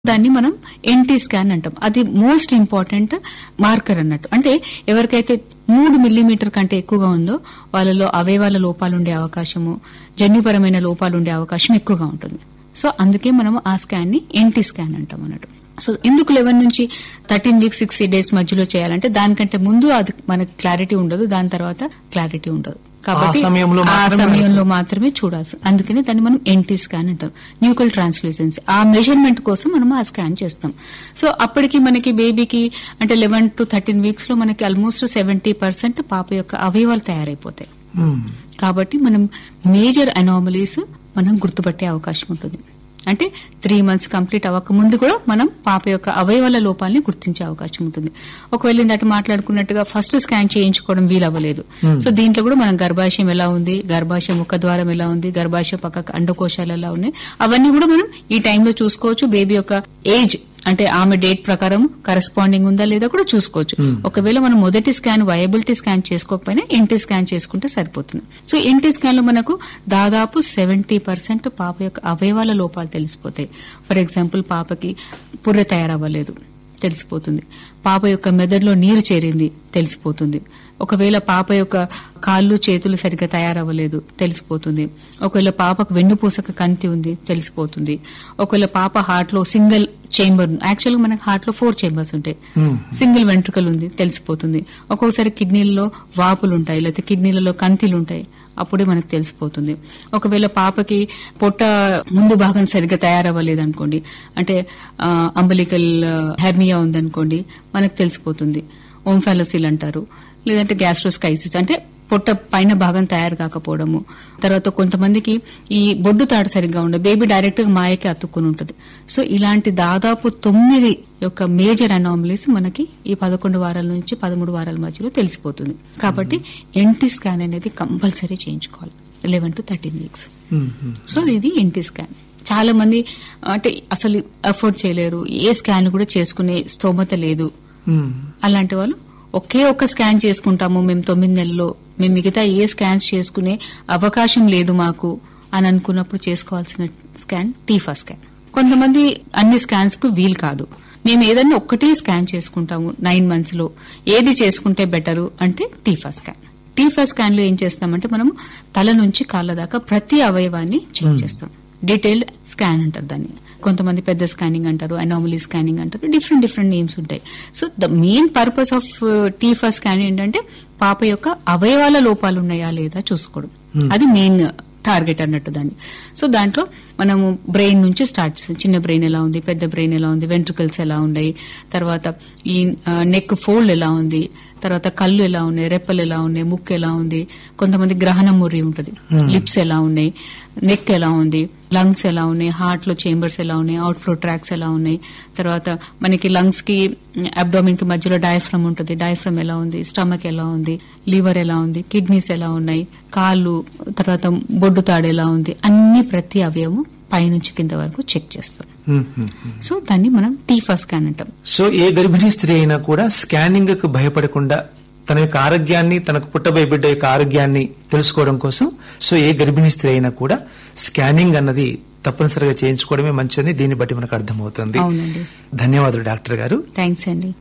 దాన్ని మనం NT scan అంటాం అది మోస్ట్ ఇంపార్టెంట్ మార్కర్ అన్నట్టు అంటే ఎవరికైతే మూడు మిల్లీమీటర్ కంటే ఎక్కువగా ఉందో వాళ్ళలో అవయవాల లోపాలు ఉండే అవకాశము జన్యుపరమైన లోపాలు ఉండే అవకాశం ఎక్కువగా ఉంటుంది సో అందుకే మనం ఆ స్కాన్ ని ఎన్టీ స్కాన్ అంటాం అన్నట్టు సో ఎందుకు లెవెన్ నుంచి థర్టీన్ వీక్స్ సిక్స్టీ డేస్ మధ్యలో చేయాలంటే దానికంటే ముందు అది మనకి క్లారిటీ ఉండదు దాని తర్వాత క్లారిటీ ఉండదు కాబట్టి ఆ సమయంలో ఆ మాత్రమే సమయంలో మాత్రమే చూడాల్సి అందుకని దాన్ని మనం ఎన్టీ స్కాన్ అంటాం న్యూకల్ ట్రాన్స్లూసెన్సీ ఆ మెజర్మెంట్ కోసం మనం ఆ స్కాన్ చేస్తాం సో అప్పటికి మనకి బేబీకి అంటే లెవెన్ టు థర్టీన్ వీక్స్ లో మనకి ఆల్మోస్ట్ సెవెంటీ పర్సెంట్ పాప యొక్క అవయవాలు తయారైపోతాయి మ్మ్. కాబట్టి మనం మేజర్ అనామలీస్ మనం గుర్తుపట్టే అవకాశం ఉంటుంది అంటే త్రీ మంత్స్ కంప్లీట్ అవ్వక ముందు కూడా మనం పాప యొక్క అవయవాల లోపాలని గుర్తించే అవకాశం ఉంటుంది ఒకవేళ ఇందట మాట్లాడుకున్నట్టుగా ఫస్ట్ స్కాన్ చేయించుకోవడం వీలవ్వలేదు సో దీంట్లో కూడా మనం గర్భాశయం ఎలా ఉంది గర్భాశయ ముఖ ద్వారం ఎలా ఉంది గర్భాశయ పక్క అండకోశాలు ఎలా ఉన్నాయి అవన్నీ కూడా మనం ఈ టైంలో చూసుకోవచ్చు బేబీ యొక్క ఏజ్ అంటే ఆమె డేట్ ప్రకారం కరెస్పాండింగ్ ఉందా లేదా కూడా చూసుకోవచ్చు ఒకవేళ మనం మొదటి స్కాన్ వయబిలిటీ స్కాన్ చేసుకోకపోయినా ఎన్టీ స్కాన్ చేసుకుంటే సరిపోతుంది సో ఎన్టీ స్కాన్ లో మనకు దాదాపు సెవెంటీ పర్సెంట్ పాప యొక్క అవయవాల లోపాలు తెలిసిపోతాయి ఫర్ ఎగ్జాంపుల్ పాపకి పుర్రె తయారవ్వలేదు తెలిసిపోతుంది పాప యొక్క మెదడులో నీరు చేరింది తెలిసిపోతుంది ఒకవేళ పాప యొక్క కాళ్ళు చేతులు సరిగ్గా తయారవ్వలేదు తెలిసిపోతుంది ఒకవేళ పాపకు వెన్నుపూసక కంతి ఉంది తెలిసిపోతుంది ఒకవేళ పాప హార్ట్ లో సింగిల్ చేంబర్ యాక్చువల్ గా మనకి హార్ట్ లో ఫోర్ చేంబర్స్ ఉంటాయి మ్మ్. సింగిల్ వెంట్రుకలు ఉంది తెలిసిపోతుంది ఒక్కొక్కసారి కిడ్నీలలో వాపులు ఉంటాయి లేకపోతే కిడ్నీలలో కంతిలు ఉంటాయి అప్పుడే మనకు తెలిసిపోతుంది ఒకవేళ పాపకి పొట్ట ముందు భాగం సరిగ్గా తయారవ్వలేదు అనుకోండి అంటే అంబలికల్ హెర్నియా ఉందనుకోండి మనకు తెలిసిపోతుంది ఓంఫాలోసిల్ అంటారు లేదంటే గ్యాస్ట్రోస్కైసిస్ అంటే పొట్ట పైన భాగం తయారు కాకపోవడము తర్వాత కొంతమందికి ఈ బొడ్డు తాడు సరిగ్గా ఉండదు బేబీ డైరెక్ట్ గా మాయకి అతుక్కుని ఉంటుంది సో ఇలాంటి దాదాపు తొమ్మిది యొక్క మేజర్ అనామలీస్ మనకి ఈ పదకొండు వారాల నుంచి పదమూడు వారాల మధ్యలో తెలిసిపోతుంది కాబట్టి ఎన్టీ స్కాన్ అనేది కంపల్సరీ చేయించుకోవాలి eleven to thirteen weeks hmm. Hmm. So ఇది ఎన్టీ స్కాన్ చాలా మంది అంటే అసలు అఫోర్డ్ చేయలేరు ఏ స్కాన్ కూడా చేసుకునే స్తోమత లేదు మ్మ్. అలాంటి వాళ్ళు ఒకే ఒక్క స్కాన్ చేసుకుంటాము మేము తొమ్మిది నెలల్లో మేము మిగతా ఏ స్కాన్స్ చేసుకునే అవకాశం లేదు మాకు అని అనుకున్నప్పుడు చేసుకోవాల్సిన స్కాన్ టీఫా స్కాన్ కొంతమంది అన్ని స్కాన్స్ కు వీలు కాదు మేము ఏదన్నా ఒక్కటే స్కాన్ చేసుకుంటాము నైన్ మంత్స్ లో ఏది చేసుకుంటే బెటరు అంటే టీఫా స్కాన్ టీఫా స్కాన్ లో ఏం చేస్తామంటే మనం తల నుంచి కాళ్ళ దాకా ప్రతి అవయవాన్ని చెక్ చేస్తాం డీటెయిల్డ్ స్కాన్ అంటారు దాన్ని కొంతమంది పెద్ద స్కానింగ్ అంటారు అనామలీ స్కానింగ్ అంటారు డిఫరెంట్ డిఫరెంట్ నేమ్స్ ఉంటాయి so the main purpose of TIFFA scan ఏంటంటే పాప యొక్క అవయవాల లోపాలు ఉన్నాయా లేదా చూసుకోవడం అది మెయిన్ టార్గెట్ అన్నట్టు దాన్ని సో దాంట్లో మనము బ్రెయిన్ నుంచి స్టార్ట్ చేస్తాం చిన్న బ్రెయిన్ ఎలా ఉంది పెద్ద బ్రెయిన్ ఎలా ఉంది వెంట్రుకల్స్ ఎలా ఉన్నాయి తర్వాత ఈ నెక్ ఫోల్డ్ ఎలా ఉంది తర్వాత కళ్ళు ఎలా ఉన్నాయి రెప్పలు ఎలా ఉన్నాయి ముక్కు ఎలా ఉంది కొంతమంది గ్రహణం ముర్రి ఉంటుంది లిప్స్ ఎలా ఉన్నాయి నెక్ ఎలా ఉంది లంగ్స్ ఎలా ఉన్నాయి హార్ట్ లో చేంబర్స్ ఎలా ఉన్నాయి అవుట్ ఫ్లో ట్రాక్స్ ఎలా ఉన్నాయి తర్వాత మనకి లంగ్స్ కి అబ్డోమిన్ కి మధ్యలో డయాఫ్రమ్ ఉంటుంది డయాఫ్రమ్ ఎలా ఉంది స్టమక్ ఎలా ఉంది లివర్ ఎలా ఉంది కిడ్నీస్ ఎలా ఉన్నాయి కాళ్ళు తర్వాత బొడ్డు తాడు ఎలా ఉంది అన్ని ప్రతి అవయవం పైనుంచి కింద వరకు చెక్ చేస్తాం మ్మ్. మ్మ్. సో దాన్ని మనం టీఫా స్కాన్ అంటాం సో ఏ గర్భిణీ స్త్రీ అయినా కూడా స్కానింగ్ కు భయపడకుండా తన యొక్క ఆరోగ్యాన్ని తనకు పుట్టబోయే బిడ్డ యొక్క ఆరోగ్యాన్ని తెలుసుకోవడం కోసం సో ఏ గర్భిణీ స్త్రీ అయినా కూడా స్కానింగ్ అన్నది తప్పనిసరిగా చేయించుకోవడమే మంచిదని దీన్ని బట్టి మనకు అర్థమవుతుంది అవునండి ధన్యవాదాలు డాక్టర్ గారు థ్యాంక్స్ అండి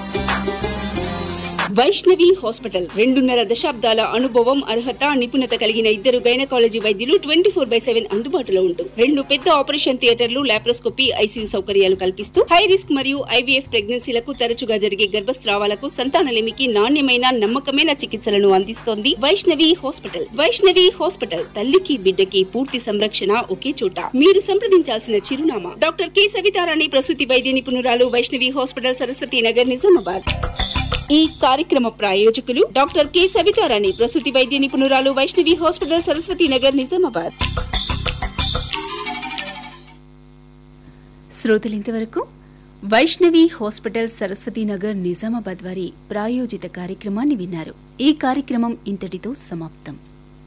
వైష్ణవి హాస్పిటల్ రెండున్నర దశాబ్దాల అనుభవం అర్హత నిపుణత కలిగిన ఇద్దరు గైనకాలజీ వైద్యులు ట్వంటీ ఫోర్ బై సెవెన్ అందుబాటులో ఉంటూ రెండు పెద్ద ఆపరేషన్ థియేటర్లు లాప్రోస్కోపీ ఐసీయూ సౌకర్యాలు కల్పిస్తూ హై రిస్క్ మరియు ఐవీఎఫ్ ప్రెగ్నెన్సీలకు తరచుగా జరిగే గర్భస్రావాలకు సంతానలేమికి నాణ్యమైన నమ్మకమైన చికిత్సలను అందిస్తోంది వైష్ణవి హాస్పిటల్ వైష్ణవి హాస్పిటల్ తల్లికి బిడ్డకి పూర్తి సంరక్షణ ఒకే చోట మీరు సంప్రదించాల్సిన చిరునామా డాక్టర్ కె సవితారాణి ప్రసూతి వైద్య నిపుణురాలు వైష్ణవి హాస్పిటల్ సరస్వతి నగర్ నిజామాబాద్ ఈ కార్యక్రమ ప్రాయోజకులు డాక్టర్ కె సవితారాణి ప్రసూతి వైద్య నిపుణురాలు వైష్ణవి హాస్పిటల్ సరస్వతి నగర్ నిజామాబాద్ శ్రోతలు ఇంతవరకు వైష్ణవి హాస్పిటల్ సరస్వతి నగర్ నిజామాబాద్ వారి ప్రాయోజిత కార్యక్రమాన్ని విన్నారు ఈ కార్యక్రమం ఇంతటితో సమాప్తం